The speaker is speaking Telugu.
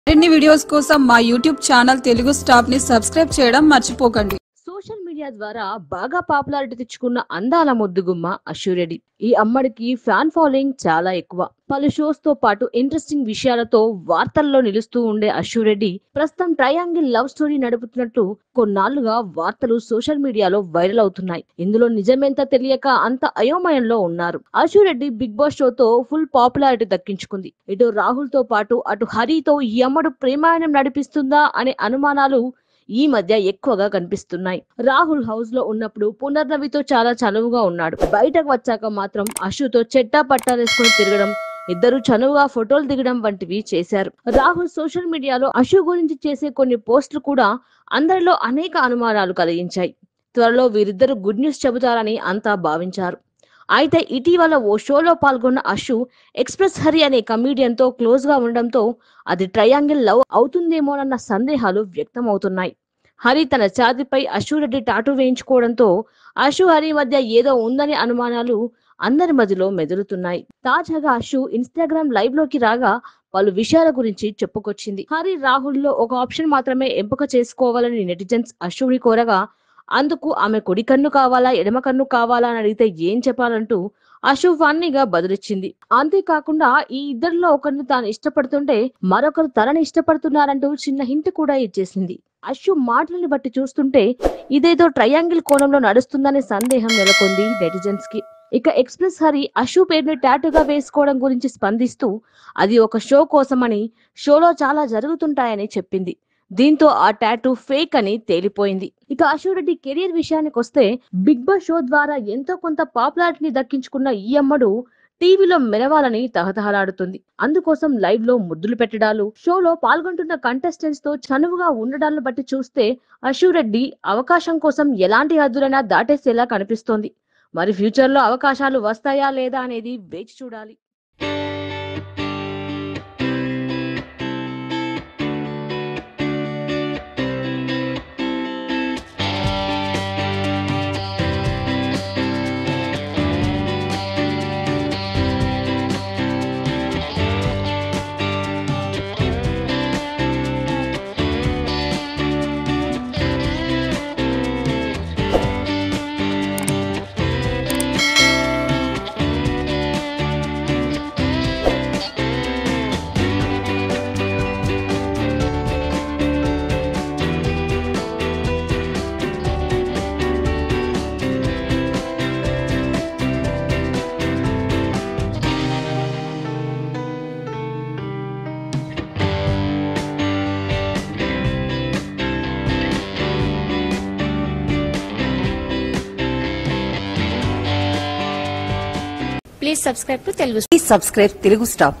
మరిన్ని వీడియోస్ కోసం మా యూట్యూబ్ ఛానల్ తెలుగు స్టాప్ ని సబ్స్క్రైబ్ చేయడం మర్చిపోకండి సోషల్ మీడియా ద్వారా బాగా పాపులారిటీ తెచ్చుకున్న అందాల ముద్దుగుమ్మ అశ్వర్యడి ఈ అమ్మడికి ఫ్యాన్ ఫాలోయింగ్ చాలా ఎక్కువ పలు షోస్ తో పాటు ఇంట్రెస్టింగ్ విషయాలతో వార్తల్లో నిలుస్తూ ఉండే అశ్వర్రెడ్డి ప్రస్తుతం ట్రయాంగిల్ లవ్ స్టోరీ నడుపుతున్నట్టు కొన్నాళ్లుగా వార్తలు సోషల్ మీడియాలో వైరల్ అవుతున్నాయి ఇందులో నిజమెంత తెలియక అంత అయోమయంలో ఉన్నారు అశ్వర్రెడ్డి బిగ్ బాస్ షోతో ఫుల్ పాపులారిటీ దక్కించుకుంది ఇటు రాహుల్ తో పాటు అటు హరితో ఈ అమ్మడు ప్రేమాయణం నడిపిస్తుందా అనే అనుమానాలు ఈ మధ్య ఎక్కువగా కనిపిస్తున్నాయి రాహుల్ హౌస్ లో ఉన్నప్పుడు పునర్నవితో చాలా చనువుగా ఉన్నాడు బయటకు వచ్చాక మాత్రం అశుతో చెట్టా పట్టాలేసుకుని తిరగడం ఇద్దరు చనువుగా ఫోటోలు దిగడం వంటివి చేశారు రాహుల్ సోషల్ మీడియాలో అశు గురించి చేసే కొన్ని పోస్టులు కూడా అందరిలో అనేక అనుమానాలు కలిగించాయి త్వరలో వీరిద్దరు గుడ్ న్యూస్ చెబుతారని అంతా భావించారు అయితే ఇటీవల ఓ షోలో పాల్గొన్న అశు ఎక్స్ప్రెస్ హరి అనే కమీడియన్ తో క్లోజ్ గా ఉండడంతో అది ట్రయాంగిల్ లవ్ అవుతుందేమోనన్న సందేహాలు వ్యక్తమవుతున్నాయి హరి తన ఛాతిపై అశురెడ్డి టాటూ వేయించుకోవడంతో అశు హరి మధ్య ఏదో ఉందనే అనుమానాలు అందరి మధ్యలో మెదులుతున్నాయి తాజాగా అశు ఇన్స్టాగ్రామ్ లైవ్ లోకి రాగా పలు విషయాల గురించి చెప్పుకొచ్చింది హరి రాహుల్ లో ఒక ఆప్షన్ మాత్రమే ఎంపిక చేసుకోవాలని నెటిజన్స్ అశుని కోరగా అందుకు ఆమె కుడి కన్ను కావాలా ఎడమ కన్ను కావాలా అని అడిగితే ఏం చెప్పాలంటూ అశు ఫన్నీగా బదులిచ్చింది అంతేకాకుండా ఈ ఇద్దరిలో ఒకరిని తాను ఇష్టపడుతుంటే మరొకరు తనని ఇష్టపడుతున్నారంటూ చిన్న హింట్ కూడా ఇచ్చేసింది అశు మాటలను బట్టి చూస్తుంటే ఇదేదో ట్రయాంగిల్ కోణంలో నడుస్తుందనే సందేహం నెలకొంది నెటిజన్స్ కి ఇక ఎక్స్ప్రెస్ హరి అశు పేరుని టాటూగా వేసుకోవడం గురించి స్పందిస్తూ అది ఒక షో కోసమని షోలో చాలా జరుగుతుంటాయని చెప్పింది దీంతో ఆ టాటూ ఫేక్ అని తేలిపోయింది ఇక అశోరెడ్డి కెరీర్ విషయానికి వస్తే బిగ్ బాస్ షో ద్వారా ఎంతో కొంత పాపులారిటీని దక్కించుకున్న ఈ అమ్మడు టీవీలో మెరవాలని తహతహలాడుతుంది అందుకోసం లైవ్ లో ముద్దులు పెట్టడాలు షోలో పాల్గొంటున్న కంటెస్టెంట్స్ తో చనువుగా ఉండడాలను బట్టి చూస్తే అశురెడ్డి అవకాశం కోసం ఎలాంటి హద్దులైనా దాటేసేలా కనిపిస్తోంది మరి ఫ్యూచర్ లో అవకాశాలు వస్తాయా లేదా అనేది వేచి చూడాలి Please subscribe to Telugu Please subscribe Telugu Star.